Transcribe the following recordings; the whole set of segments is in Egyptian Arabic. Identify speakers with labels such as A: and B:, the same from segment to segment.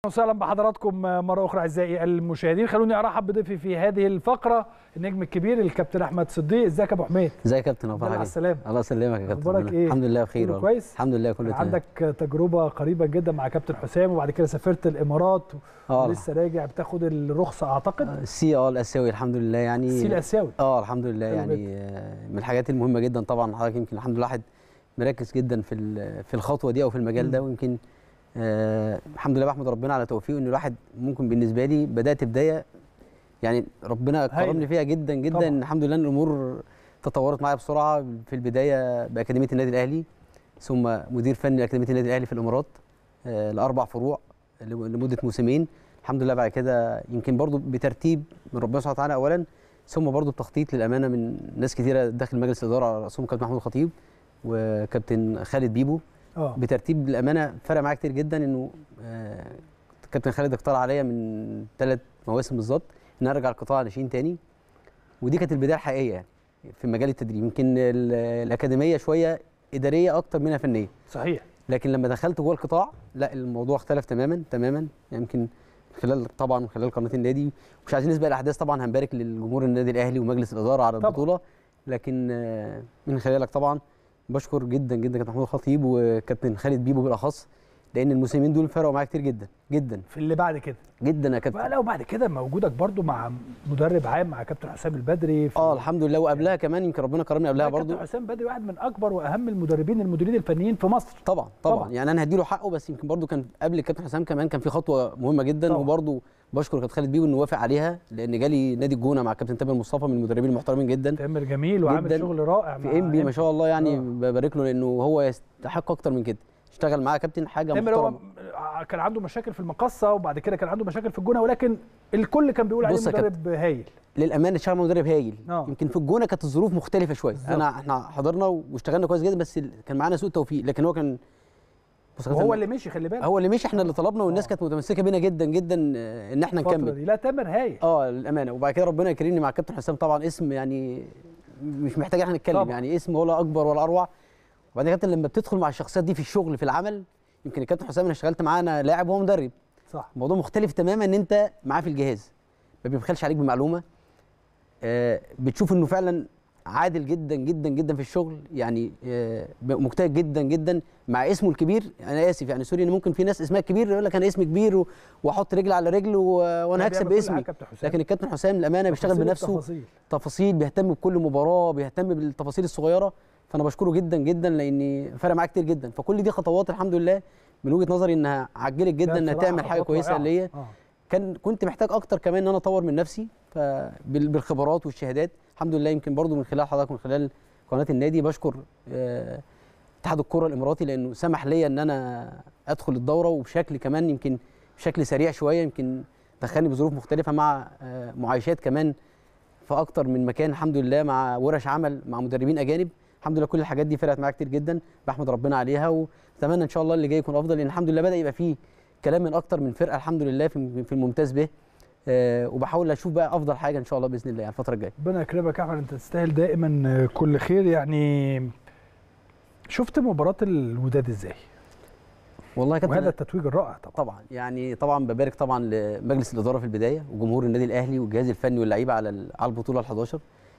A: وسهلا بحضراتكم مره اخرى اعزائي المشاهدين خلوني ارحب بضيفي في هذه الفقره النجم الكبير الكابتن احمد صديق ازيك يا ابو حميد
B: ازيك يا كابتن ابو
A: على السلامه
B: الله يسلمك يا كابتن
A: اخبارك ايه
B: الحمد لله بخير
A: كله كويس
B: الحمد لله كله تمام
A: عندك تجربه قريبه جدا مع كابتن حسام وبعد كده سافرت الامارات
B: اه
A: ولسه راجع بتاخد الرخصه اعتقد
B: السي اه الاسيوي الحمد لله يعني
A: السي الاسيوي
B: اه الحمد لله
A: حلو
B: يعني آه، من الحاجات المهمه جدا طبعا حضرتك يمكن الحمد لله واحد مركز جدا في ال- في الخطوه دي او في المجال ده
A: مم.
B: ويمكن آه الحمد لله بحمد ربنا على توفيقه ان الواحد ممكن بالنسبه لي بدات بدايه يعني ربنا
A: هايلة.
B: كرمني فيها جدا جدا
A: طبعا.
B: الحمد لله ان الامور تطورت معايا بسرعه في البدايه باكاديميه النادي الاهلي ثم مدير فني لاكاديميه النادي الاهلي في الامارات آه لاربع فروع لم- لمده موسمين الحمد لله بعد كده يمكن برضو بترتيب من ربنا سبحانه وتعالى اولا ثم برضو بتخطيط للامانه من ناس كثيره داخل مجلس الاداره على راسهم كابتن محمود الخطيب وكابتن خالد بيبو
A: اه
B: بترتيب الامانه فرق معايا كتير جدا انه آه، كابتن خالد اقترح عليا من ثلاث مواسم بالظبط ان أنا ارجع القطاع ناشئين تاني ودي كانت البدايه الحقيقيه يعني في مجال التدريب يمكن ال- الاكاديميه شويه اداريه اكتر منها فنيه
A: صحيح
B: لكن لما دخلت جوه القطاع لا الموضوع اختلف تماما تماما يمكن خلال طبعا من خلال قناه النادي مش عايزين نسبق الاحداث طبعا هنبارك للجمهور النادي الاهلي ومجلس الاداره على
A: طبعاً.
B: البطوله لكن آه، من خلالك طبعا بشكر جدا جدا كابتن محمود الخطيب وكابتن خالد بيبو بالاخص لان الموسمين دول فرقوا معايا كتير جدا جدا
A: في اللي بعد كده
B: جدا يا
A: بقى
B: كابتن
A: لو بعد كده موجودك برضو مع مدرب عام مع كابتن حسام البدري في
B: اه الحمد لله وقبلها كمان يمكن ربنا كرمني قبلها برضو
A: كابتن حسام البدري واحد من اكبر واهم المدربين المديرين الفنيين في مصر
B: طبعا طبعا,
A: طبعاً.
B: يعني انا هديله حقه بس يمكن برضو كان قبل الكابتن حسام كمان كان في خطوه مهمه جدا
A: طبعاً.
B: وبرضو بشكر كابتن خالد بيبو انه وافق عليها لان جالي نادي الجونه مع كابتن تامر مصطفى من المدربين المحترمين جدا
A: تامر جميل وعامل
B: جداً.
A: شغل رائع مع
B: في ام بي ما شاء الله يعني
A: آه.
B: ببارك له لانه هو يستحق اكتر من كده اشتغل معاه كابتن حاجه
A: تامر هو
B: محترمه
A: كان عنده مشاكل في المقصه وبعد كده كان عنده مشاكل في الجونه ولكن الكل كان بيقول عليه
B: بص يا
A: مدرب هايل
B: للامانه اشتغل مع مدرب هايل
A: آه.
B: يمكن في الجونه كانت الظروف مختلفه شويه
A: بالظبط.
B: انا احنا حضرنا واشتغلنا كويس جدا بس ال- كان معانا سوء توفيق لكن هو كان بص يا كابتن،
A: وهو اللي مشي خلي بالك
B: هو اللي مشي احنا اللي طلبنا والناس
A: آه.
B: كانت متمسكه بينا جدا جدا آه، ان احنا
A: الفترة
B: نكمل
A: دي لا تامر هايل
B: اه للامانه وبعد كده ربنا يكرمني مع الكابتن حسام طبعا اسم يعني مش محتاج احنا نتكلم
A: طبعاً.
B: يعني اسم ولا اكبر ولا اروع وبعدين يا كابتن لما بتدخل مع الشخصيات دي في الشغل في العمل يمكن الكابتن حسام انا اشتغلت معاه انا لاعب وهو مدرب
A: صح
B: الموضوع مختلف تماما ان انت معاه في الجهاز ما بيبخلش عليك بمعلومه آه بتشوف انه فعلا عادل جدا جدا جدا في الشغل يعني آه مجتهد جدا جدا مع اسمه الكبير انا اسف يعني سوري ان ممكن في ناس اسمها كبير يقول لك انا اسمي كبير و- واحط رجل على رجل و- وانا
A: لا،
B: هكسب
A: بيعمل كل
B: باسمي
A: حاجة كابتن حسام.
B: لكن الكابتن حسام الامانه بيشتغل
A: تفاصيل
B: بنفسه
A: التفاصيل.
B: تفاصيل بيهتم بكل مباراه بيهتم بالتفاصيل الصغيره فانا بشكره جدا جدا لان فرق معاه كتير جدا فكل دي خطوات الحمد لله من وجهه نظري انها عجلت جدا
A: لا،
B: انها
A: بصراحة
B: تعمل حاجه
A: خطوات
B: كويسه
A: رائعة.
B: ليا
A: آه.
B: كان كنت محتاج اكتر كمان ان انا اطور من نفسي فبال- بالخبرات والشهادات الحمد لله يمكن برضو من خلال حضرتك من خلال قناه النادي بشكر آه، اتحاد الكره الاماراتي لانه سمح ليا ان انا ادخل الدوره وبشكل كمان يمكن بشكل سريع شويه يمكن دخلني بظروف مختلفه مع آه، معايشات كمان في اكتر من مكان الحمد لله مع ورش عمل مع مدربين اجانب الحمد لله كل الحاجات دي فرقت معايا كتير جدا بحمد ربنا عليها واتمنى ان شاء الله اللي جاي يكون افضل لان الحمد لله بدا يبقى فيه كلام من اكتر من فرقه الحمد لله في في الممتاز به آه، وبحاول اشوف بقى افضل حاجه ان شاء الله باذن الله يعني الفتره الجايه
A: ربنا يكرمك يا احمد انت تستاهل دائما كل خير يعني شفت مباراه الوداد ازاي؟
B: والله يا كابتن
A: وهذا التتويج الرائع طبعا
B: طبعا يعني طبعا ببارك طبعا لمجلس الاداره في البدايه وجمهور النادي الاهلي والجهاز الفني واللعيبه على ال- على البطوله ال11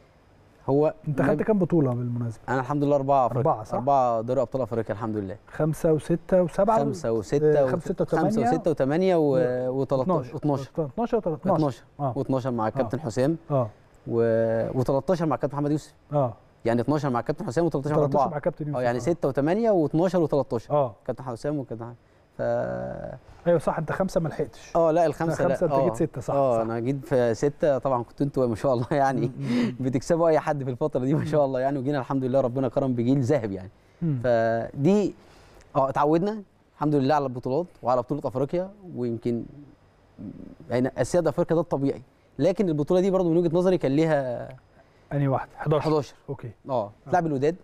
B: هو
A: انت خدت كام بطوله بالمناسبه؟
B: انا الحمد لله اربعه أفريقيا.
A: أربعة، صح؟
B: اربعه دوري ابطال افريقيا الحمد لله
A: خمسه وسته وسبعه
B: خمسه وسته
A: خمسة وستة
B: خمسه
A: وثمانية
B: وسته وثمانيه و13
A: 12
B: 12
A: 12 13
B: 12
A: اه
B: و12 مع الكابتن حسام
A: اه
B: و13 مع الكابتن محمد يوسف
A: اه
B: يعني 12 مع الكابتن حسام و13 مع
A: 13 مع
B: اربعه
A: كابتن يوسف
B: اه يعني 6 و8 و12 و13
A: اه
B: كابتن حسام وكابتن ف
A: ايوه صح انت خمسه ما لحقتش
B: اه لا الخمسه
A: لا،
B: لا
A: خمسة، أنت
B: آه.
A: جيت ستة، صح،
B: اه
A: صح.
B: انا جيت في سته طبعا كنت انتوا ما شاء الله يعني بتكسبوا اي حد في الفتره دي ما شاء الله يعني وجينا الحمد لله ربنا كرم بجيل ذهب يعني
A: مم.
B: فدي اه اتعودنا الحمد لله على البطولات وعلى بطوله افريقيا ويمكن يعني اسياد افريقيا ده الطبيعي لكن البطوله دي برضو من وجهه نظري كان ليها
A: انهي واحده 11
B: 11
A: اوكي
B: اه تلعب الوداد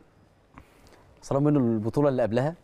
B: صراحه منه البطوله اللي قبلها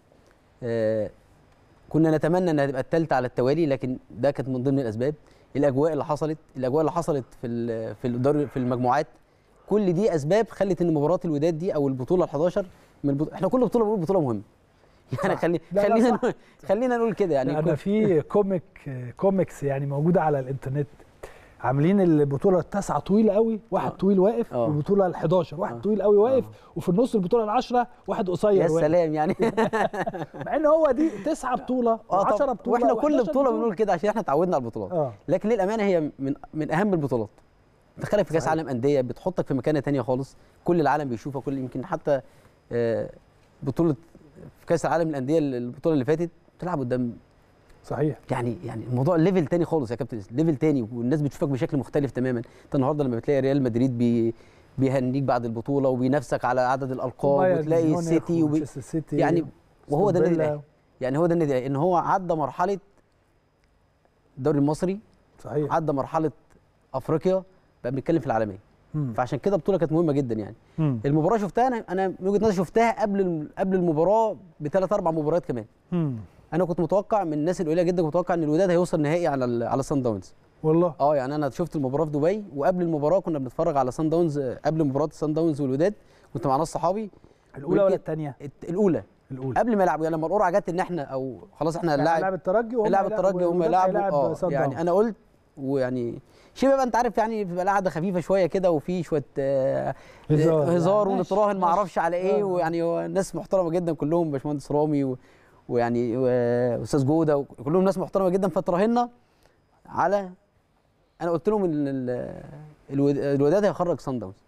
B: آه كنا نتمنى انها تبقى الثالثه على التوالي لكن ده كانت من ضمن الاسباب الاجواء اللي حصلت الاجواء اللي حصلت في ال- في الدوري في المجموعات كل دي اسباب خلت ان مباراه الوداد دي او البطوله ال11 من البطولة احنا كل بطوله بنقول بطوله مهمه يعني
A: صح.
B: خلي
A: لا، لا،
B: خلينا
A: صح.
B: نقول خلينا نقول كده يعني
A: انا
B: كل-
A: في كوميك كوميكس يعني موجوده على الانترنت عاملين البطوله التاسعه طويله قوي واحد
B: آه.
A: طويل واقف
B: آه.
A: والبطوله ال11 واحد
B: آه.
A: طويل قوي واقف
B: آه.
A: وفي النص البطوله العشرة واحد قصير
B: يا
A: واقف
B: سلام يعني
A: مع ان هو دي تسعه بطوله
B: اه
A: و10
B: طب
A: بطوله
B: واحنا كل
A: و11
B: بطوله بنقول كده عشان احنا اتعودنا على البطولات
A: اه
B: لكن للامانه هي من من اهم البطولات تخيلك في كاس
A: صحيح.
B: عالم انديه بتحطك في مكانه تانية خالص كل العالم بيشوفها كل يمكن حتى آه، بطوله في كاس العالم للانديه البطوله اللي فاتت بتلعب قدام
A: صحيح
B: يعني يعني الموضوع ليفل تاني خالص يا كابتن إسلام، ليفل تاني والناس بتشوفك بشكل مختلف تماما انت النهارده لما بتلاقي ريال مدريد بي بيهنيك بعد البطوله وبينافسك على عدد الالقاب
A: بايرن
B: وتلاقي
A: ميونخ
B: السيتي وبي
A: ومانشستر سيتي
B: يعني وهو ده النادي
A: استون
B: الاهلي يعني هو ده النادي الاهلي ان هو عدى مرحله الدوري المصري
A: صحيح
B: عدى مرحله افريقيا بقى بنتكلم في العالميه
A: مم.
B: فعشان كده البطوله كانت مهمه جدا يعني
A: مم.
B: المباراه شفتها انا انا من وجهه نظري شفتها قبل الم- قبل المباراه بثلاث اربع مباريات كمان
A: مم.
B: انا كنت متوقع من الناس القليله جدا كنت متوقع ان الوداد هيوصل نهائي على ال- على سان داونز
A: والله
B: اه يعني انا شفت المباراه في دبي وقبل المباراه كنا بنتفرج على سان داونز آه، قبل مباراه سان داونز والوداد كنت مع ناس صحابي
A: الاولى ولا
B: ويمكن-
A: الثانيه
B: الت- الاولى
A: الاولى
B: قبل ما يلعبوا يعني لما القرعه جت ان احنا او خلاص احنا
A: يعني
B: هنلاعب
A: لاعب الترجي وهم
B: لاعب
A: هيلعبوا-
B: الترجي هم
A: والوداد
B: يلعبوا
A: هيلاعب
B: اه
A: صن
B: يعني
A: داونز.
B: انا قلت ويعني شبه بقى انت عارف يعني بيبقى القعده خفيفه شويه كده وفي شويه آه،
A: هزار.
B: هزار
A: يعني
B: ونتراهن
A: ماشي،
B: ما اعرفش على ايه
A: آه.
B: ويعني هو ناس محترمه جدا كلهم باشمهندس رامي و- ويعني واستاذ جوده وكلهم ناس محترمه جدا فتراهنا على انا قلت لهم ان ال- الود- الوداد هيخرج صن داونز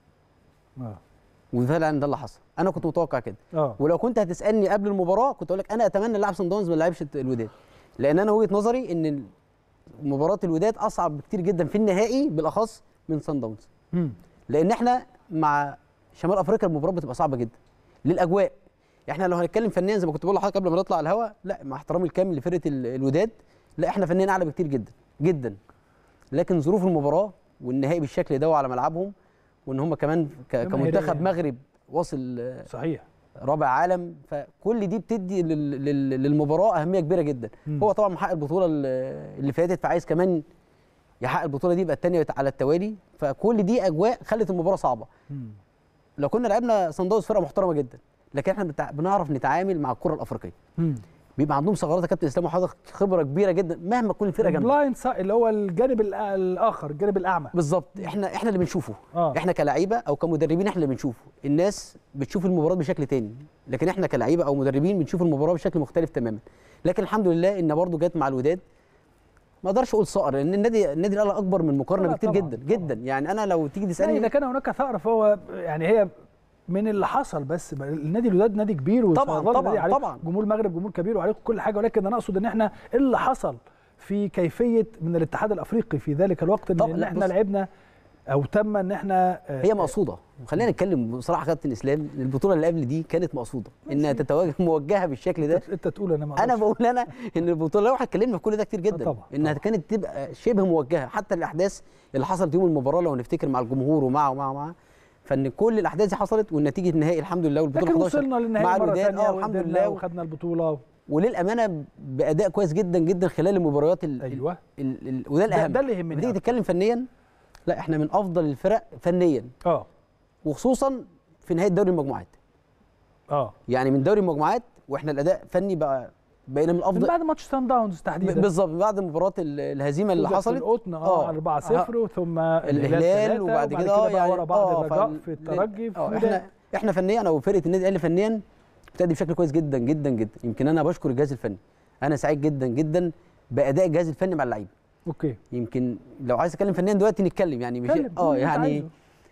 A: اه
B: وفعلا ده اللي حصل انا كنت متوقع كده
A: اه
B: ولو كنت هتسالني قبل المباراه كنت اقول لك انا اتمنى اللاعب صن داونز ما يلعبش الوداد لان انا وجهه نظري ان مباراه الوداد اصعب بكتير جدا في النهائي بالاخص من صن داونز
A: مم.
B: لان احنا مع شمال افريقيا المباراه بتبقى صعبه جدا للاجواء احنا لو هنتكلم فنيا زي ما كنت بقول لحضرتك قبل ما نطلع على الهواء لا مع احترامي الكامل لفرقه ال- الوداد لا احنا فنيا اعلى بكتير جدا جدا لكن ظروف المباراه والنهائي بالشكل ده وعلى ملعبهم وان هم كمان ك-
A: جماهيرية
B: كمنتخب
A: يعني.
B: مغرب واصل آه،
A: صحيح
B: رابع عالم فكل دي بتدي لل- لل- للمباراه اهميه كبيره جدا
A: مم.
B: هو طبعا محقق البطوله ال- اللي فاتت فعايز كمان يحقق البطوله دي يبقى الثانيه على التوالي فكل دي اجواء خلت المباراه صعبه
A: مم.
B: لو كنا لعبنا صن داونز فرقه محترمه جدا لكن احنا بتع... بنعرف نتعامل مع الكره الافريقيه
A: مم.
B: بيبقى عندهم ثغرات يا كابتن اسلام وحضرتك خبره كبيره جدا مهما تكون الفرقه جامده
A: البلايند سا- اللي هو الجانب الآ- الاخر الجانب الاعمى
B: بالظبط احنا احنا اللي بنشوفه
A: اه
B: احنا كلاعيبه او كمدربين احنا اللي بنشوفه الناس بتشوف المباراه بشكل تاني لكن احنا كلاعيبه او مدربين بنشوف المباراه بشكل مختلف تماما لكن الحمد لله ان برضو جت مع الوداد ما اقدرش اقول صقر لان النادي النادي الاهلي اكبر من مقارنه
A: لا
B: بكتير
A: طبعاً،
B: جدا
A: طبعاً.
B: جدا يعني انا لو تيجي
A: لا
B: تسالني
A: اذا كان هناك ثأر فهو يعني هي من اللي حصل بس النادي الوداد نادي كبير
B: طبعاً،
A: وسيظل
B: طبعاً،
A: نادي عليه
B: طبعاً.
A: جمهور المغرب جمهور كبير وعليكم كل حاجه ولكن انا اقصد ان احنا إيه اللي حصل في كيفيه من الاتحاد الافريقي في ذلك الوقت
B: طب
A: ان
B: لا،
A: احنا
B: بص.
A: لعبنا او تم ان احنا آه،
B: هي مقصوده وخلينا نتكلم بصراحه كابتن اسلام البطوله اللي قبل دي كانت مقصوده انها
A: ماشي.
B: تتواجه موجهه بالشكل ده
A: انت انت تقول انا ما
B: انا
A: أقدرش.
B: بقول انا ان البطوله لو اتكلمنا في كل ده كتير جدا
A: طبعاً،
B: انها
A: طبعاً.
B: كانت تبقى شبه موجهه حتى الاحداث اللي حصلت يوم المباراه لو نفتكر مع الجمهور ومع ومع ومع فان كل الاحداث دي حصلت والنتيجه النهائي الحمد لله والبطوله
A: لكن
B: 11
A: وصلنا
B: مع
A: للنهائي مره
B: الوداد
A: ثانيه
B: اه الحمد
A: وقدرنا
B: لله
A: وخدنا البطوله
B: وللامانه باداء كويس جدا جدا خلال المباريات ال
A: ايوه
B: ال ال وده
A: ده,
B: الاهم
A: ده اللي يهمني
B: لما تيجي
A: أكتر.
B: تتكلم فنيا لا احنا من افضل الفرق فنيا
A: اه
B: وخصوصا في نهايه دوري المجموعات
A: اه
B: يعني من دوري المجموعات واحنا الاداء فني بقى بقينا من
A: من
B: افضل
A: بعد ماتش سان داونز تحديدا
B: بالظبط بعد مباراه ال- الهزيمه اللي
A: فوزك في
B: حصلت
A: القطن
B: آه.
A: اه 4 0 ثم
B: الهلال
A: ثلاثة،
B: وبعد كده
A: بقى
B: يعني
A: ورا بعض
B: آه،
A: الرجاء
B: فال-
A: في الترجي في
B: اه
A: الوداد.
B: احنا احنا فنيا او فرقه النادي الاهلي فنيا بتأدي بشكل كويس جدا جدا جدا يمكن انا بشكر الجهاز الفني انا سعيد جدا جدا باداء الجهاز الفني مع اللعيبه
A: اوكي
B: يمكن لو عايز اتكلم فنيا دلوقتي نتكلم يعني مش
A: اتكلم، قول
B: اه
A: اللي أنت
B: يعني
A: عايزه.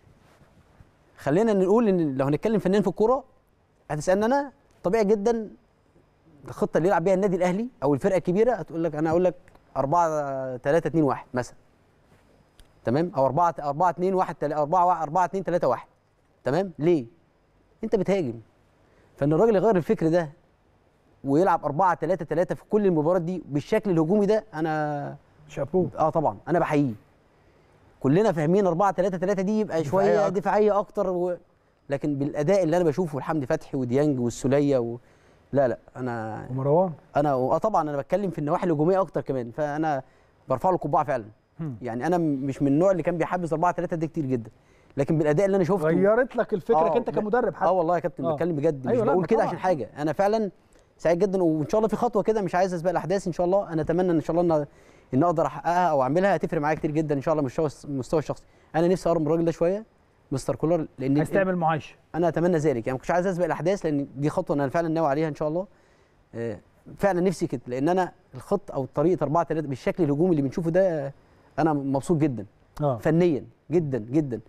B: خلينا نقول ان لو هنتكلم فنيا في الكوره هتسالني انا طبيعي جدا الخطه اللي يلعب بيها النادي الاهلي او الفرقه الكبيره هتقول لك انا اقول لك 4 3 2 1 مثلا تمام او 4 4 2 1 4 4 2 3 1 تمام ليه انت بتهاجم فان الراجل يغير الفكر ده ويلعب 4 3 3 في كل المباريات دي بالشكل الهجومي ده انا
A: شابوه
B: اه طبعا انا بحييه كلنا فاهمين 4 3 3 دي يبقى
A: دفاعية
B: شويه
A: أكتر.
B: دفاعيه اكتر و... لكن بالاداء اللي انا بشوفه حمدي فتحي وديانج والسوليه و... لا لا انا
A: ومروان
B: انا اه طبعا انا بتكلم في النواحي الهجوميه اكتر كمان فانا برفع له القبعه فعلا
A: هم.
B: يعني انا م- مش من النوع اللي كان بيحبذ 4 3 ده كتير جدا لكن بالاداء اللي انا شفته
A: غيرت لك الفكره
B: آه،
A: انت
B: ب-
A: كمدرب
B: اه
A: حتى
B: والله يا كابتن
A: آه.
B: بتكلم بجد مش
A: أيوة، لا،
B: بقول كده
A: طبعاً.
B: عشان حاجه انا فعلا سعيد جدا وان شاء الله في خطوه كده مش عايز اسبق الاحداث ان شاء الله انا اتمنى ان شاء الله ان ان اقدر احققها او اعملها هتفرق معايا كتير جدا ان شاء الله مستوى المستوى الشخصي انا نفسي اقرب من الراجل ده شويه مستر كولر لان
A: عايز تعمل معايشه
B: انا اتمنى ذلك يعني ما كنتش عايز اسبق الاحداث لان دي خطوه انا فعلا ناوي عليها ان شاء الله آه، فعلا نفسي كده لان انا الخط او طريقه 4 3 بالشكل الهجومي اللي بنشوفه ده آه، انا مبسوط جدا
A: اه
B: فنيا جدا جدا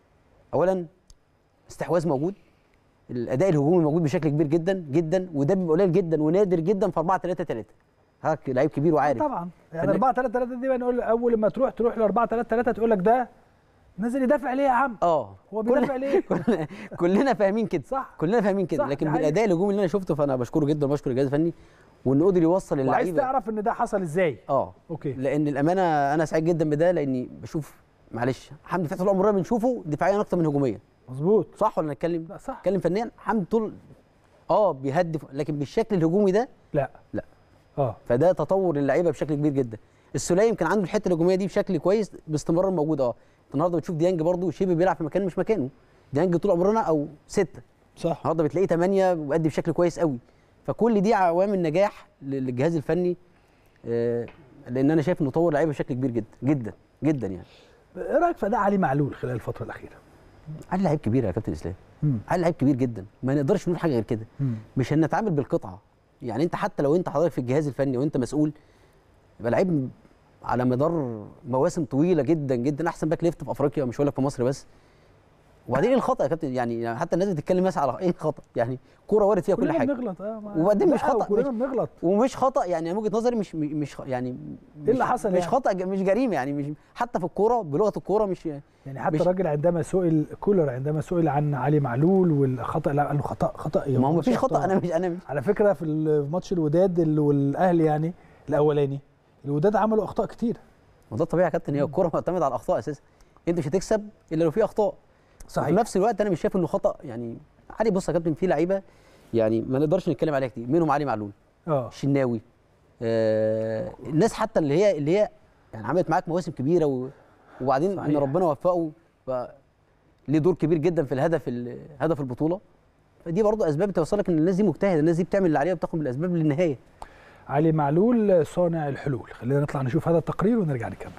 B: اولا استحواذ موجود الاداء الهجومي موجود بشكل كبير جدا جدا وده بيبقى قليل جدا ونادر جدا في 4 3 3 هاك لعيب كبير وعارف
A: طبعا يعني
B: فن-
A: 4 3 3 دي بقى نقول اول ما تروح تروح ل 4 3 3 تقول لك ده نازل يدافع ليه يا عم
B: اه
A: هو
B: كل-
A: بيدافع ليه
B: كلنا كلنا فاهمين كده
A: صح
B: كلنا فاهمين
A: صح،
B: كده
A: دي
B: لكن
A: حقيقة.
B: بالاداء الهجومي اللي انا شفته فانا بشكره جدا وبشكر الجهاز الفني وانه قدر يوصل
A: وعايز
B: اللعيبه
A: تعرف ان ده حصل ازاي
B: اه
A: اوكي
B: لان الامانه انا سعيد جدا بده لاني بشوف معلش حمدي فتحي طول عمرنا بنشوفه دفاعيا اكتر من هجوميا
A: مظبوط
B: صح ولا نتكلم
A: لا صح
B: نتكلم فنيا حمدي طول اه بيهدف لكن بالشكل الهجومي ده
A: لا
B: لا.
A: اه
B: فده تطور للعيبه بشكل كبير جدا السوليه يمكن عنده الحته الهجوميه دي بشكل كويس باستمرار موجود اه النهارده بتشوف ديانج برضه شبه بيلعب في مكان مش مكانه ديانج طول عمرنا او سته
A: صح
B: النهارده بتلاقيه ثمانيه وبيأدي بشكل كويس قوي فكل دي عوامل نجاح للجهاز الفني آه، لان انا شايف انه طور لعيبه بشكل كبير جدا جدا جدا يعني
A: ايه رايك في اداء علي معلول خلال الفتره الاخيره
B: علي لعيب كبير يا كابتن اسلام
A: مم.
B: علي لعيب كبير جدا ما نقدرش نقول حاجه غير كده
A: مم.
B: مش هنتعامل بالقطعه يعني انت حتى لو انت حضرتك في الجهاز الفني وانت مسؤول يبقى لعيب على مدار مواسم طويله جدا جدا احسن باك ليفت في افريقيا مش هقول لك في مصر بس وبعدين ايه الخطا يا كابتن يعني يعني حتى الناس بتتكلم مثلا على ايه الخطا يعني كوره وارد فيها كل
A: كلنا
B: حاجه
A: بنغلط اه ما-
B: وبعدين مش
A: لا،
B: خطأ،
A: كلنا
B: مش-
A: بنغلط
B: ومش خطا يعني من وجهه نظري مش مش خ- يعني
A: إيه اللي
B: مش-
A: حصل
B: مش
A: يعني؟
B: خطا ج- مش جريمه يعني مش حتى في الكوره بلغه الكوره مش
A: يعني حتى
B: مش-
A: الراجل عندما سئل كولر عندما سئل عن علي معلول والخطا لا قال له خطا خطا ايه
B: ما هو
A: في
B: مفيش خطا
A: أخطاء.
B: انا مش انا مش
A: على فكره في الماتش الوداد ال- والاهلي يعني الاولاني الوداد عملوا اخطاء كتير
B: وده الطبيعي يا كابتن هي الكوره معتمده على الاخطاء اساسا انت مش هتكسب الا لو في اخطاء في نفس الوقت انا مش شايف انه خطا يعني علي بص يا كابتن في لعيبه يعني ما نقدرش نتكلم عليها كتير منهم علي معلول
A: اه
B: الشناوي آه الناس حتى اللي هي اللي هي يعني عملت معاك مواسم كبيره و... وبعدين
A: صحيح.
B: ان ربنا وفقه ف... ليه دور كبير جدا في الهدف ال- هدف البطوله فدي برضه اسباب توصلك ان الناس دي مجتهده الناس دي بتعمل اللي عليها وبتاخد بالاسباب للنهايه
A: علي معلول صانع الحلول خلينا نطلع نشوف هذا التقرير ونرجع نكمل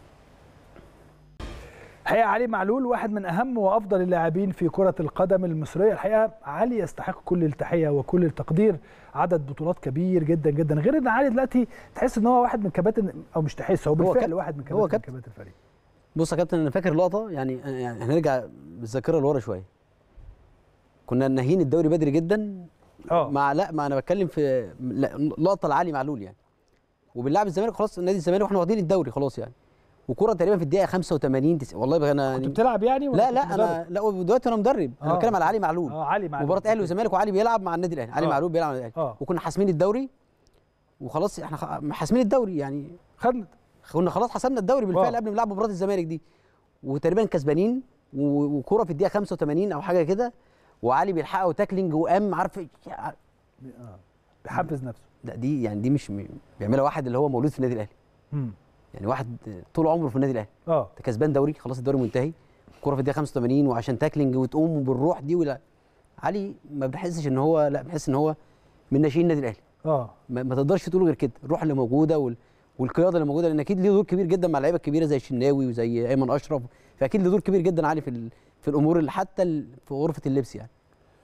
A: الحقيقه علي معلول واحد من اهم وافضل اللاعبين في كره القدم المصريه الحقيقه علي يستحق كل التحيه وكل التقدير عدد بطولات كبير جدا جدا غير ان علي دلوقتي تحس ان هو واحد من كباتن او مش تحس هو
B: هو
A: بالفعل
B: كابتن.
A: واحد من
B: هو
A: كباتن
B: كابتن.
A: كباتن الفريق
B: بص يا كابتن انا فاكر لقطه يعني يعني هنرجع بالذاكره لورا شويه كنا ناهين الدوري بدري جدا
A: اه
B: مع لا ما انا بتكلم في لا- لقطه لعلي معلول يعني وبنلعب الزمالك خلاص نادي الزمالك واحنا واخدين الدوري خلاص يعني وكره تقريبا في الدقيقه 85 90 والله بقى انا
A: كنت
B: يعني
A: بتلعب يعني ولا
B: لا
A: كنت
B: لا
A: مدرب؟
B: انا لا دلوقتي انا مدرب انا
A: آه.
B: بتكلم على علي معلول
A: اه علي معلول
B: مباراه اهلي وزمالك وعلي بيلعب مع النادي الاهلي علي
A: آه.
B: معلول بيلعب مع النادي الاهلي
A: اه
B: وكنا حاسمين الدوري وخلاص احنا خ- حاسمين الدوري يعني
A: خدنا
B: كنا خلاص حسمنا الدوري بالفعل
A: آه.
B: قبل ما نلعب مباراه الزمالك دي وتقريبا كسبانين و- وكوره في الدقيقه 85 او حاجه كده وعلي بيلحقها وتاكلينج وقام عارف إيه؟
A: آه. بيحفز نفسه
B: لا دي يعني دي مش م- بيعملها واحد اللي هو مولود في النادي الاهلي
A: مم.
B: يعني واحد طول عمره في النادي الاهلي
A: اه
B: انت كسبان دوري خلاص الدوري منتهي كوره في الدقيقه 85 وعشان تاكلينج وتقوم بالروح دي ولا علي ما بحسش ان هو لا بحس ان هو من ناشئين النادي الاهلي
A: اه
B: ما, ما تقدرش تقول غير كده الروح اللي موجوده وال والقياده اللي موجوده لان اكيد ليه دور كبير جدا مع اللعيبه الكبيره زي الشناوي وزي ايمن اشرف فاكيد له دور كبير جدا علي في ال... في الامور اللي حتى ال... في غرفه اللبس يعني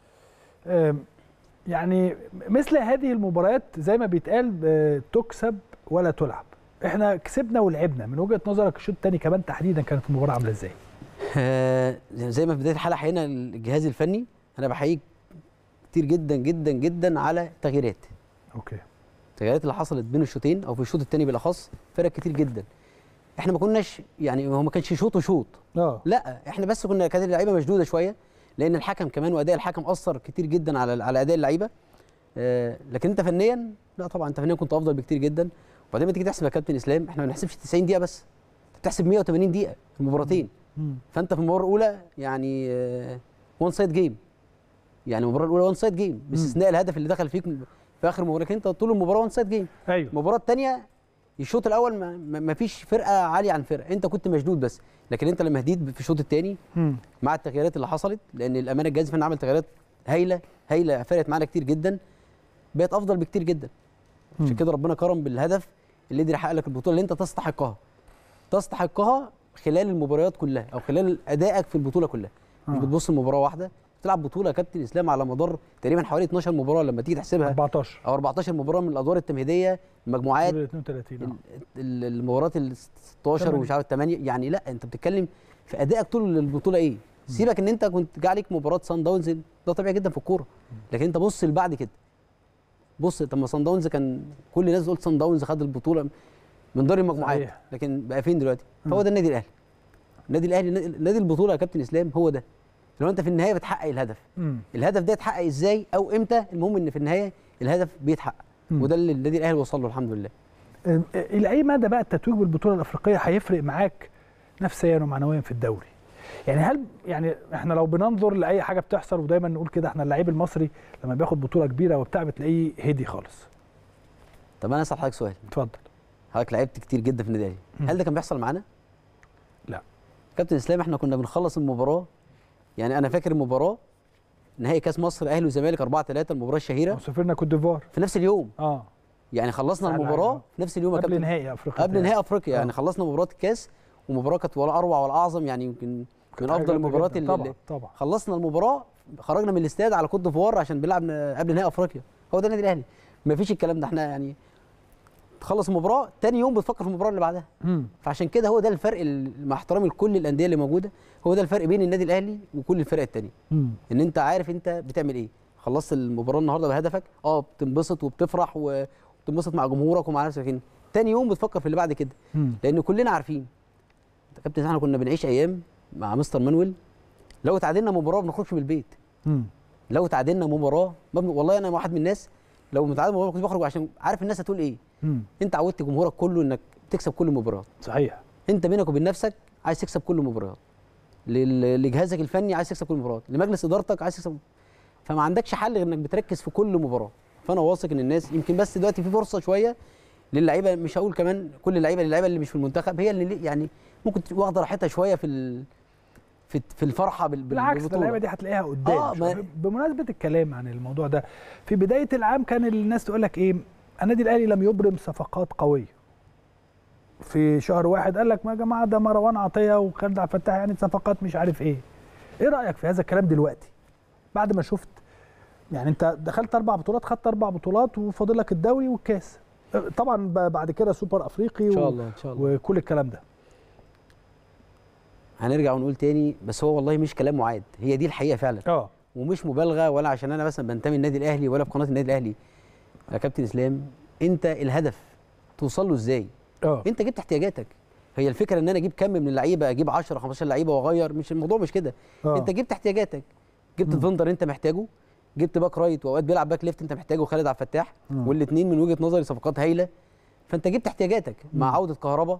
A: آم، يعني مثل هذه المباريات زي ما بيتقال آه، تكسب ولا تلعب احنا كسبنا ولعبنا من وجهه نظرك الشوط الثاني كمان تحديدا كانت المباراه عامله ازاي
B: آه، زي ما في بدايه الحلقه حقيقة الجهاز الفني انا بحييك كتير جدا جدا جدا على التغييرات
A: اوكي
B: التغييرات اللي حصلت بين الشوطين او في الشوط الثاني بالاخص فرق كتير جدا احنا ما كناش يعني هو ما كانش شوط وشوط
A: اه
B: لا احنا بس كنا كانت اللعيبه مشدوده شويه لان الحكم كمان واداء الحكم اثر كتير جدا على على اداء اللعيبه آه لكن انت فنيا لا طبعا انت فنيا كنت افضل بكتير جدا وبعدين ما تيجي تحسب يا كابتن اسلام احنا ما بنحسبش 90 دقيقه بس انت بتحسب 180 دقيقه في المباراتين
A: مم.
B: فانت في المباراه الاولى يعني وان سايد جيم يعني المباراه الاولى وان سايد جيم باستثناء الهدف اللي دخل فيك في اخر المباراه لكن انت طول المباراه وان سايد جيم
A: ايوه
B: المباراه الثانيه الشوط الاول ما, ما ما فيش فرقه عاليه عن فرقه انت كنت مشدود بس لكن انت لما هديت في الشوط الثاني
A: مم.
B: مع التغييرات اللي حصلت لان الامانه الجهاز الفني عمل تغييرات هايله هايله فرقت معانا كتير جدا بقت افضل بكتير جدا عشان
A: مم.
B: كده ربنا كرم بالهدف اللي قدر يحقق لك البطوله اللي انت تستحقها تستحقها خلال المباريات كلها او خلال ادائك في البطوله كلها مش
A: آه.
B: بتبص لمباراه واحده بتلعب بطوله يا كابتن اسلام على مدار تقريبا حوالي 12 مباراه لما تيجي تحسبها
A: 14
B: او 14 مباراه من الادوار التمهيديه المجموعات
A: دول 32 آه.
B: ال- ال- المباريات ال 16
A: تمانية.
B: ومش عارف 8 يعني لا انت بتتكلم في ادائك طول البطوله ايه سيبك ان انت كنت جه عليك مباراه سان داونز ده طبيعي جدا في الكوره لكن انت بص اللي بعد كده بص طب ما سان داونز كان كل الناس قلت سان داونز خد البطوله من دور المجموعات
A: صحيح.
B: لكن بقى فين دلوقتي
A: مم.
B: فهو ده النادي الاهلي النادي الاهلي نادي البطوله يا كابتن اسلام هو ده لو انت في النهايه بتحقق الهدف
A: مم.
B: الهدف ده يتحقق ازاي او امتى المهم ان في النهايه الهدف بيتحقق
A: مم.
B: وده اللي النادي الاهلي وصل له الحمد لله
A: آه، الى اي مدى بقى التتويج بالبطوله الافريقيه هيفرق معاك نفسيا ومعنويا في الدوري يعني هل يعني احنا لو بننظر لاي حاجه بتحصل ودايما نقول كده احنا اللعيب المصري لما بياخد بطوله كبيره وبتاع بتلاقيه هدي خالص
B: طب انا اسال حضرتك سؤال
A: اتفضل
B: حضرتك لعبت كتير جدا في النادي الاهلي
A: مم.
B: هل ده كان بيحصل معانا
A: لا.
B: كابتن اسلام احنا كنا بنخلص المباراه يعني انا فاكر المباراه نهائي كاس مصر اهلي وزمالك 4 3 المباراه الشهيره
A: سافرنا كوت ديفوار
B: في نفس اليوم
A: اه
B: يعني خلصنا
A: سهل
B: المباراه
A: علينا.
B: في نفس اليوم يا
A: قبل
B: كابتن
A: نهائي افريقيا
B: قبل نهائي افريقيا يعني
A: آه.
B: خلصنا مباراه الكاس ومباراه كانت ولا اروع ولا اعظم يعني يمكن من
A: كانت حاجة
B: افضل
A: جامدة
B: المباريات
A: جداً.
B: اللي
A: طبعا طبعا
B: خلصنا المباراه خرجنا من الاستاد على كوت ديفوار عشان بنلعب قبل نهائي افريقيا هو ده النادي الاهلي مفيش الكلام ده احنا يعني تخلص المباراه تاني يوم بتفكر في المباراه اللي بعدها
A: مم.
B: فعشان كده هو ده الفرق ال- مع احترامي لكل الانديه اللي موجوده هو ده الفرق بين النادي الاهلي وكل الفرق التانيه
A: مم.
B: ان انت عارف انت بتعمل ايه خلصت المباراه النهارده بهدفك اه بتنبسط وبتفرح وبتنبسط مع جمهورك ومع نفسك لكن تاني يوم بتفكر في اللي بعد كده
A: مم.
B: لان كلنا عارفين يا كابتن احنا كنا بنعيش ايام مع مستر مانويل لو تعادلنا مباراه ما بنخرجش من البيت
A: مم.
B: لو تعادلنا مباراه ما بن... والله انا واحد من الناس لو متعادل مباراه ما كنتش بخرج عشان عارف الناس هتقول ايه
A: مم.
B: انت عودت جمهورك كله انك تكسب كل المباريات
A: صحيح
B: انت بينك وبين نفسك عايز تكسب كل المباريات لل- لجهازك الفني عايز تكسب كل المباريات لمجلس ادارتك عايز تكسب فما عندكش حل غير انك بتركز في كل مباراه فانا واثق ان الناس يمكن بس دلوقتي في فرصه شويه للعيبه مش هقول كمان كل اللعيبه اللعيبه اللي مش في المنتخب هي اللي يعني ممكن تبقى واخده راحتها شويه في ال... في في الفرحه بال... بال-
A: بالعكس ده
B: بالبطولة.
A: اللعيبه دي هتلاقيها قدام
B: آه،
A: شوية.
B: ما-
A: بمناسبه الكلام عن الموضوع ده في بدايه العام كان الناس تقول لك ايه النادي الاهلي لم يبرم صفقات قويه في شهر واحد قال لك ما يا جماعه ده مروان عطيه وخالد عبد الفتاح يعني صفقات مش عارف ايه ايه رايك في هذا الكلام دلوقتي بعد ما شفت يعني انت دخلت اربع بطولات خدت اربع بطولات وفاضل لك الدوري والكاس طبعا ب- بعد كده سوبر افريقي
B: ان شاء
A: و-
B: الله ان شاء الله
A: وكل الكلام ده
B: هنرجع ونقول تاني بس هو والله مش كلام معاد هي دي الحقيقه فعلا
A: اه
B: ومش مبالغه ولا عشان انا مثلا بنتمي النادي الاهلي ولا في قناه النادي الاهلي يا كابتن اسلام انت الهدف توصل له ازاي
A: اه
B: انت جبت احتياجاتك هي الفكره ان انا اجيب كم من اللعيبه اجيب 10 15 لعيبه واغير مش الموضوع مش كده
A: آه.
B: انت جبت احتياجاتك جبت
A: مم.
B: فندر انت محتاجه جبت باك رايت واوقات بيلعب باك ليفت انت محتاجه خالد عبد الفتاح
A: مم.
B: والاثنين من وجهه نظري صفقات هايله فانت جبت احتياجاتك مع
A: مم.
B: عوده كهربا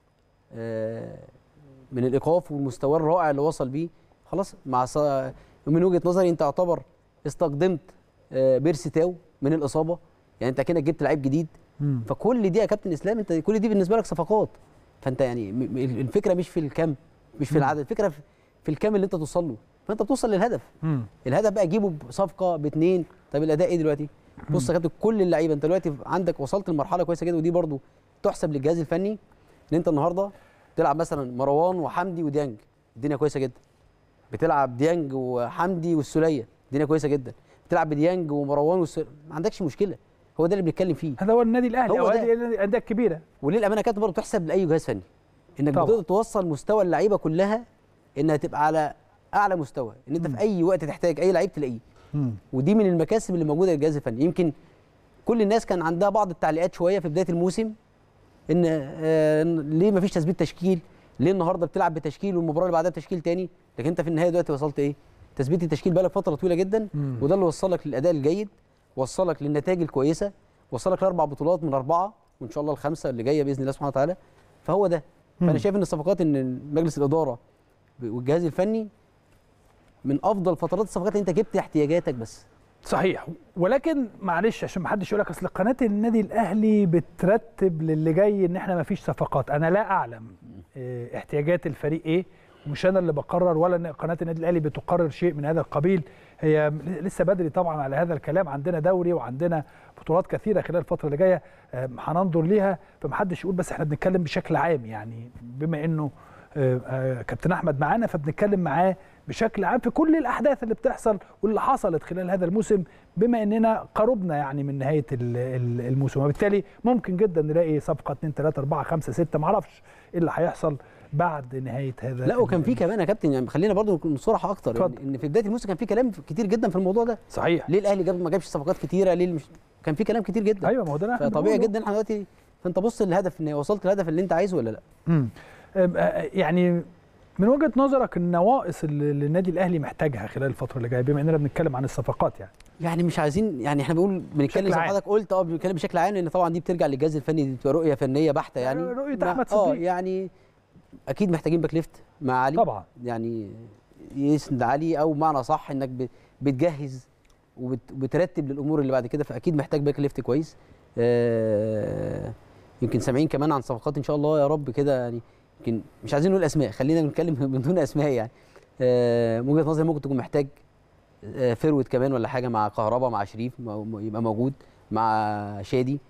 B: آه، من الايقاف والمستوى الرائع اللي وصل بيه خلاص مع ص... من وجهه نظري انت يعتبر استخدمت آه، بيرسي تاو من الاصابه يعني انت كده جبت لعيب جديد
A: مم.
B: فكل دي يا كابتن اسلام انت كل دي بالنسبه لك صفقات فانت يعني م- م- الفكره مش في الكم مش في
A: مم.
B: العدد الفكره في- في الكم اللي انت توصل له فانت بتوصل للهدف
A: مم.
B: الهدف بقى جيبه بصفقه باثنين طب الاداء ايه دلوقتي بص يا كابتن كل اللعيبه انت دلوقتي عندك وصلت لمرحله كويسه جدا ودي برضو تحسب للجهاز الفني ان انت النهارده تلعب مثلا مروان وحمدي وديانج الدنيا كويسه جدا بتلعب ديانج وحمدي والسوليه الدنيا كويسه جدا بتلعب بديانج ومروان والسوليه ما عندكش مشكله هو ده اللي بنتكلم فيه
A: هذا هو النادي الاهلي
B: هو
A: او
B: ده.
A: هذه الانديه الكبيره
B: وليه الامانه كانت برضه تحسب لاي جهاز فني انك
A: طبعا.
B: بتقدر توصل مستوى اللعيبه كلها انها تبقى على اعلى مستوى ان انت
A: مم.
B: في اي وقت تحتاج اي لعيب تلاقيه
A: مم.
B: ودي من المكاسب اللي موجوده للجهاز الفني يمكن كل الناس كان عندها بعض التعليقات شويه في بدايه الموسم ان آه ليه ما فيش تثبيت تشكيل ليه النهارده بتلعب بتشكيل والمباراه اللي بعدها بتشكيل تاني لكن انت في النهايه دلوقتي وصلت ايه تثبيت التشكيل بقالك فتره طويله جدا
A: مم.
B: وده اللي وصلك للاداء الجيد وصلك للنتائج الكويسه وصلك لاربع بطولات من اربعه وان شاء الله الخمسه اللي جايه باذن الله سبحانه وتعالى فهو ده
A: مم.
B: فانا شايف ان الصفقات ان مجلس الاداره والجهاز الفني من افضل فترات الصفقات اللي انت جبت احتياجاتك بس
A: صحيح ولكن معلش عشان ما حدش يقول لك اصل قناه النادي الاهلي بترتب للي جاي ان احنا ما فيش صفقات انا لا اعلم اه، احتياجات الفريق ايه ومش انا اللي بقرر ولا إن قناه النادي الاهلي بتقرر شيء من هذا القبيل هي لسه بدري طبعا على هذا الكلام عندنا دوري وعندنا بطولات كثيره خلال الفتره اللي جايه آه، هننظر ليها فمحدش يقول بس احنا بنتكلم بشكل عام يعني بما انه آه، آه، كابتن احمد معانا فبنتكلم معاه بشكل عام في كل الاحداث اللي بتحصل واللي حصلت خلال هذا الموسم بما اننا قربنا يعني من نهايه ال- ال- الموسم وبالتالي ممكن جدا نلاقي صفقه 2 3 4 5 6 معرفش ايه اللي هيحصل بعد نهايه هذا
B: لا وكان في كمان يا كابتن يعني خلينا برضو نكون صراحه اكتر
A: اتفضل.
B: ان إن في بدايه الموسم كان في كلام كتير جدا في الموضوع ده
A: صحيح
B: ليه الاهلي جاب ما جابش صفقات كتيره ليه مش كان في كلام كتير جدا
A: ايوه ما هو ده اللي احنا
B: فطبيعي
A: بنقوله.
B: جدا احنا دلوقتي فانت بص للهدف ان وصلت للهدف اللي انت عايزه ولا لا
A: امم أم، آه، يعني من وجهه نظرك النواقص اللي اللي النادي الاهلي محتاجها خلال الفتره اللي جايه بما اننا بنتكلم عن الصفقات يعني
B: يعني مش عايزين يعني احنا بنقول بنتكلم
A: بشكل
B: زي ما
A: عام.
B: حضرتك قلت اه بنتكلم بشكل عام لان طبعا دي بترجع للجهاز الفني دي بتبقى رؤيه فنيه بحته يعني
A: رؤية
B: ما-
A: أحمد
B: اه
A: صديق.
B: يعني اكيد محتاجين باك ليفت مع علي
A: طبعا
B: يعني يسند علي او معنى صح انك ب- بتجهز وبت- وبترتب للامور اللي بعد كده فاكيد محتاج باك ليفت كويس آه، يمكن سامعين كمان عن صفقات ان شاء الله يا رب كده يعني يمكن مش عايزين نقول اسماء خلينا بنتكلم من دون اسماء يعني آه، من وجهه نظري ممكن تكون محتاج آه، فروت كمان ولا حاجه مع كهربا مع شريف م- يبقى موجود مع شادي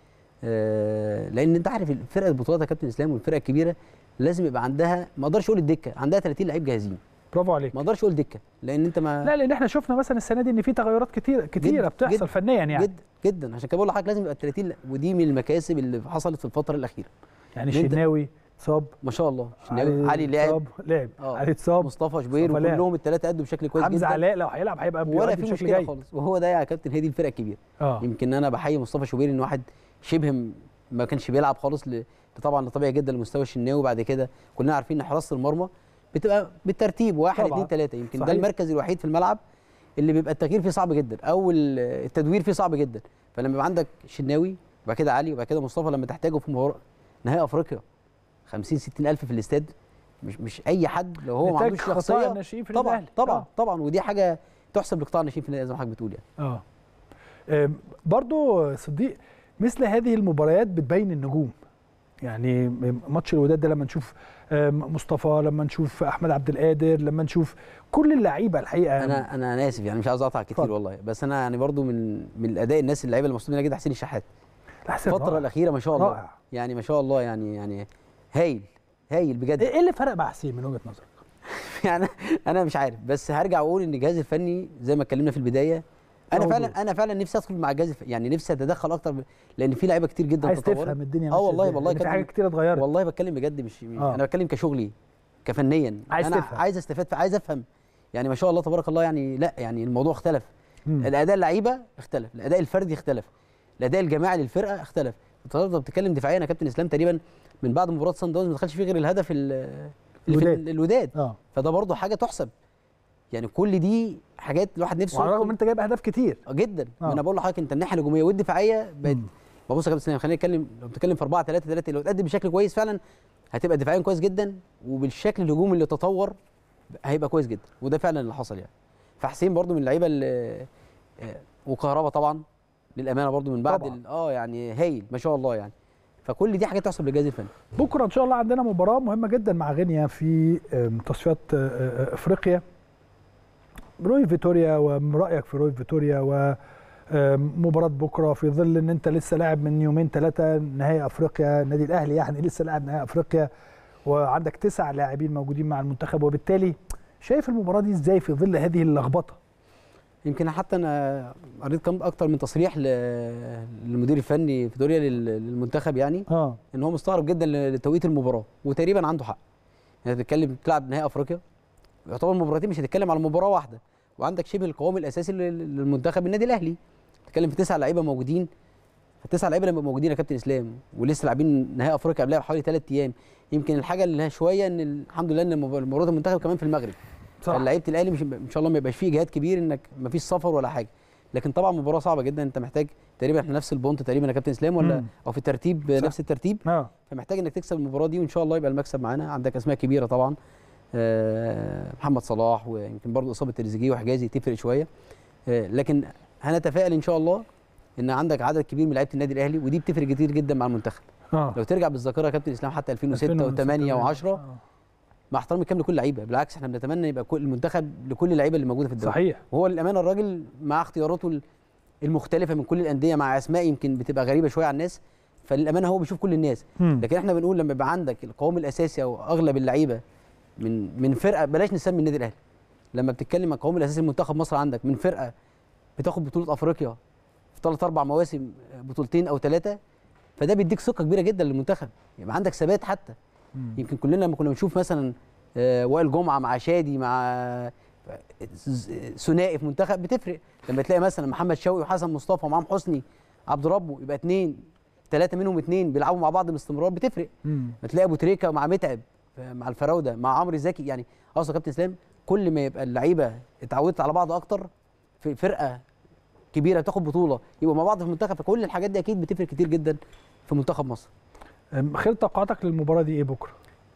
B: آه، لان انت عارف الفرقه البطولات يا كابتن اسلام والفرقه الكبيره لازم يبقى عندها ما اقدرش اقول الدكه عندها 30 لعيب جاهزين
A: برافو عليك
B: ما اقدرش اقول دكه لان انت ما
A: لا لان احنا شفنا مثلا السنه دي ان في تغيرات كتير كتيره
B: جد-
A: بتحصل
B: جد-
A: فنيا يعني
B: جدا جدا عشان كده بقول لحضرتك لازم يبقى ال 30 لا- ودي من المكاسب اللي حصلت في الفتره الاخيره
A: يعني
B: أنت-
A: الشناوي اتصاب
B: ما شاء الله شناوي علي لعب
A: اتصاب لعب
B: آه.
A: علي اتصاب
B: مصطفى شوبير
A: مصطفى لعب.
B: وكلهم الثلاثه ادوا بشكل كويس
A: حمزه
B: جدا
A: علاء لو هيلعب هيبقى
B: ولا
A: بيؤدي
B: في
A: بشكل
B: مشكله
A: جيد
B: خالص وهو ده يا كابتن هي دي الفرقه الكبيره
A: اه
B: يمكن انا بحيي مصطفى شوبير ان واحد شبه م- ما كانش بيلعب خالص ل... طبعا طبيعي جدا لمستوى الشناوي وبعد كده كلنا عارفين ان حراسه المرمى بتبقى بالترتيب واحد
A: طبعاً.
B: اثنين ثلاثه يمكن
A: صحيح.
B: ده المركز الوحيد في الملعب اللي بيبقى التغيير فيه صعب جدا او ال- التدوير فيه صعب جدا فلما يبقى عندك شناوي وبعد كده علي وبعد كده مصطفى لما تحتاجه في مباراه نهائي افريقيا 50 60 الف في الاستاد مش مش اي حد لو هو ما
A: نتاج
B: عندوش
A: خطايا
B: شخصيه
A: الناشئين في النادي
B: طبعا
A: الأهلي.
B: طبعا
A: آه.
B: طبعا ودي حاجه تحسب لقطاع الناشئين في النادي زي ما حضرتك بتقول يعني
A: اه آم، برضو صديق مثل هذه المباريات بتبين النجوم يعني ماتش الوداد ده لما نشوف آم، مصطفى لما نشوف احمد عبد القادر لما نشوف كل اللعيبه الحقيقه
B: انا انا انا اسف يعني مش عاوز اقطع كتير
A: اتفضل.
B: والله بس انا يعني برضو من من الاداء الناس اللعيبه اللي مبسوطين جدا حسين الشحات
A: احسن
B: الفتره
A: رائع.
B: الاخيره ما شاء الله
A: رائع.
B: يعني ما شاء الله يعني يعني هايل هايل بجد
A: ايه اللي فرق مع حسين من وجهه نظرك؟
B: يعني انا مش عارف بس هرجع واقول ان الجهاز الفني زي ما اتكلمنا في البدايه انا
A: موجود.
B: فعلا انا فعلا نفسي ادخل مع الجهاز الفني يعني نفسي اتدخل اكتر ب- لان في لعيبه كتير جدا
A: عايز
B: تطورت.
A: تفهم الدنيا
B: اه
A: ماشية
B: والله
A: إزاي،
B: والله
A: لأن في
B: كابتن-
A: حاجات كتير اتغيرت
B: والله بتكلم بجد مش, مش
A: آه.
B: انا بتكلم كشغلي كفنيا
A: عايز
B: انا
A: تفهم.
B: عايز استفاد عايز افهم يعني ما شاء الله تبارك الله يعني لا يعني الموضوع اختلف
A: مم.
B: الاداء اللعيبه اختلف الاداء الفردي اختلف الاداء الجماعي للفرقه اختلف النهارده بتتكلم دفاعيا يا كابتن اسلام تقريبا من بعد مباراه سان داونز ما دخلش فيه غير الهدف ال- اللي في
A: الوداد.
B: ال- الوداد
A: اه
B: فده برضه حاجه تحسب يعني كل دي حاجات الواحد نفسه
A: وعلى الرغم ان
B: يدخل-
A: انت جايب اهداف كتير
B: آه جدا
A: آه.
B: ما انا بقول لحضرتك انت الناحيه الهجوميه والدفاعيه بقت
A: مم.
B: ما بص يا كابتن اسلام خلينا نتكلم لو بتتكلم في 4 3 3 لو تقدم بشكل كويس فعلا هتبقى دفاعيا كويس جدا وبالشكل الهجومي اللي تطور هيبقى كويس جدا وده فعلا اللي حصل يعني فحسين برضو من اللعيبه اللي آه، وكهربا طبعا للامانه برضو من بعد
A: طبعاً.
B: ال- اه يعني هايل ما شاء الله يعني فكل دي حاجات تحسب للجهاز الفني
A: بكره ان شاء الله عندنا مباراه مهمه جدا مع غينيا في آم، تصفيات آه، آه، افريقيا روي فيتوريا ورايك في روي فيتوريا و آم، مباراة بكرة في ظل ان انت لسه لاعب من يومين ثلاثة نهائي افريقيا النادي الاهلي يعني لسه لاعب نهائي افريقيا وعندك تسع لاعبين موجودين مع المنتخب وبالتالي شايف المباراة دي ازاي في ظل هذه اللخبطة؟
B: يمكن حتى انا قريت كم اكتر من تصريح ل- للمدير الفني فيتوريا لل- للمنتخب يعني
A: اه
B: ان هو مستغرب جدا لتوقيت المباراه وتقريبا عنده حق يعني بتتكلم بتلعب نهائي افريقيا يعتبر مباراتين مش هتتكلم على مباراه واحده وعندك شبه القوام الاساسي لل- للمنتخب النادي الاهلي بتتكلم في تسع لعيبه موجودين التسع لعيبه لما يبقوا موجودين يا كابتن اسلام ولسه لاعبين نهائي افريقيا قبلها بحوالي ثلاث ايام يمكن الحاجه اللي لها شويه ان الحمد لله ان مب- مباراه المنتخب كمان في المغرب
A: صح
B: فلعيبه الاهلي مش ان شاء الله ما يبقاش فيه اجهاد كبير انك ما فيش سفر ولا حاجه لكن طبعا مباراه صعبه جدا انت محتاج تقريبا احنا نفس البونت تقريبا يا كابتن اسلام ولا
A: مم.
B: او في الترتيب
A: صح.
B: نفس الترتيب
A: اه
B: فمحتاج انك تكسب المباراه دي وان شاء الله يبقى المكسب معانا عندك اسماء كبيره طبعا آه، محمد صلاح ويمكن برضه اصابه تريزيجيه وحجازي تفرق شويه آه، لكن هنتفائل ان شاء الله ان عندك عدد كبير من لعيبه النادي الاهلي ودي بتفرق كتير جدا مع المنتخب
A: اه
B: لو ترجع بالذاكره يا كابتن اسلام حتى 2006 و8 و10
A: آه.
B: مع احترامي الكامل لكل اللعيبه بالعكس احنا بنتمنى يبقى كل المنتخب لكل اللعيبه اللي موجوده في الدوري
A: صحيح
B: وهو للامانه الراجل مع اختياراته المختلفه من كل الانديه مع اسماء يمكن بتبقى غريبه شويه على الناس فللامانه هو بيشوف كل الناس
A: مم.
B: لكن احنا بنقول لما يبقى عندك القوام الاساسي او اغلب اللعيبه من من فرقه بلاش نسمي النادي الاهلي لما بتتكلم عن القوام الاساسي لمنتخب مصر عندك من فرقه بتاخد بطوله افريقيا في ثلاث اربع مواسم بطولتين او ثلاثه فده بيديك ثقه كبيره جدا للمنتخب يبقى عندك ثبات حتى
A: مم.
B: يمكن كلنا لما كنا بنشوف مثلا آه، وائل جمعه مع شادي مع ز- ثنائي في منتخب بتفرق لما تلاقي مثلا محمد شوقي وحسن مصطفى ومعاهم حسني عبد ربه يبقى اثنين ثلاثه منهم اثنين بيلعبوا مع بعض باستمرار بتفرق
A: مم.
B: ما تلاقي ابو تريكه مع متعب آه، مع الفراوده مع عمرو زكي يعني اصلا كابتن اسلام كل ما يبقى اللعيبه اتعودت على بعض اكتر في فرقه كبيره بتاخد بطوله يبقوا مع بعض في المنتخب فكل الحاجات دي اكيد بتفرق كتير جدا في منتخب مصر
A: أم، خير توقعاتك للمباراه دي ايه بكره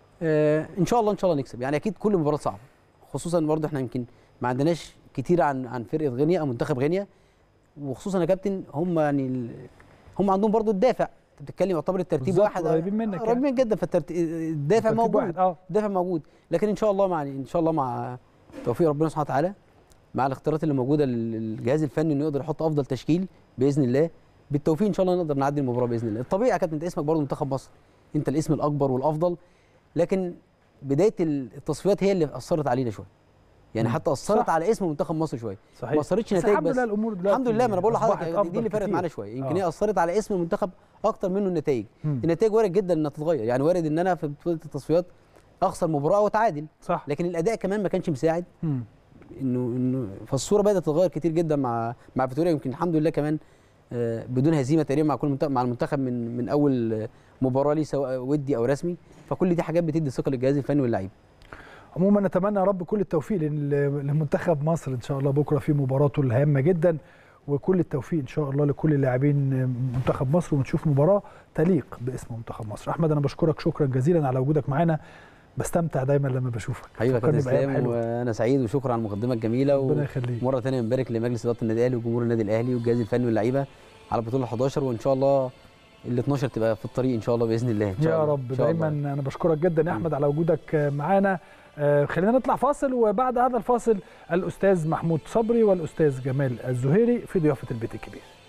B: آه ان شاء الله ان شاء الله نكسب يعني اكيد كل مباراه صعبه خصوصا برضه احنا يمكن ما عندناش كتير عن عن فرقه غينيا او منتخب غينيا وخصوصا يا كابتن هم يعني ال- هم عندهم برضه الدافع انت بتتكلم يعتبر الترتيب
A: بالظبط،
B: واحد
A: قريبين منك يعني.
B: قريبين جدا فالدافع
A: ترتيب
B: موجود
A: واحد، اه
B: الدافع موجود لكن ان شاء الله مع ان شاء الله مع توفيق ربنا سبحانه وتعالى مع الاختيارات اللي موجوده للجهاز الفني انه يقدر يحط افضل تشكيل باذن الله بالتوفيق ان شاء الله نقدر نعدي المباراه باذن الله الطبيعي يا كابتن انت اسمك برضه منتخب مصر انت الاسم الاكبر والافضل لكن بدايه التصفيات هي اللي اثرت علينا شويه يعني
A: مم.
B: حتى اثرت
A: صح.
B: على اسم منتخب مصر شويه
A: صحيح
B: ما اثرتش
A: بس
B: نتائج
A: الحمد
B: بس
A: لله الامور دلوقتي
B: الحمد لله ما انا بقول
A: أصبحت
B: لحضرتك دي
A: أفضل
B: اللي فرقت
A: كتير.
B: معانا شويه يمكن
A: آه.
B: هي اثرت على اسم المنتخب اكتر منه النتائج
A: مم.
B: النتائج وارد جدا انها تتغير يعني وارد ان انا في بطوله التصفيات اخسر مباراه واتعادل
A: صح
B: لكن الاداء كمان ما كانش مساعد
A: مم.
B: انه انه فالصوره بدات تتغير كتير جدا مع مع فيتوريا يمكن الحمد لله كمان آه، بدون هزيمه تقريبا مع كل منتخب مع المنتخب من من اول آه، مباراه ليه سواء ودي او رسمي فكل دي حاجات بتدي ثقه للجهاز الفني واللعيبه
A: عموما نتمنى يا رب كل التوفيق لل- لمنتخب مصر ان شاء الله بكره في مباراته الهامه جدا وكل التوفيق ان شاء الله لكل اللاعبين منتخب مصر ونشوف مباراه تليق باسم منتخب مصر احمد انا بشكرك شكرا جزيلا على وجودك معانا بستمتع دايما لما بشوفك
B: حبيبي يا
A: فكرني
B: كابتن
A: بأيام
B: اسلام
A: حلوة.
B: وانا سعيد وشكرا على المقدمه الجميله
A: ربنا يخليك
B: ومره ثانيه بنبارك لمجلس اداره النادي الاهلي وجمهور النادي الاهلي والجهاز الفني واللعيبه على البطوله 11 وان شاء الله ال 12 تبقى في الطريق ان شاء الله باذن الله إن شاء
A: يا
B: الله.
A: رب
B: إن شاء
A: دايما
B: الله.
A: انا بشكرك جدا يا احمد على وجودك معانا آه، خلينا نطلع فاصل وبعد هذا الفاصل الاستاذ محمود صبري والاستاذ جمال الزهيري في ضيافه البيت الكبير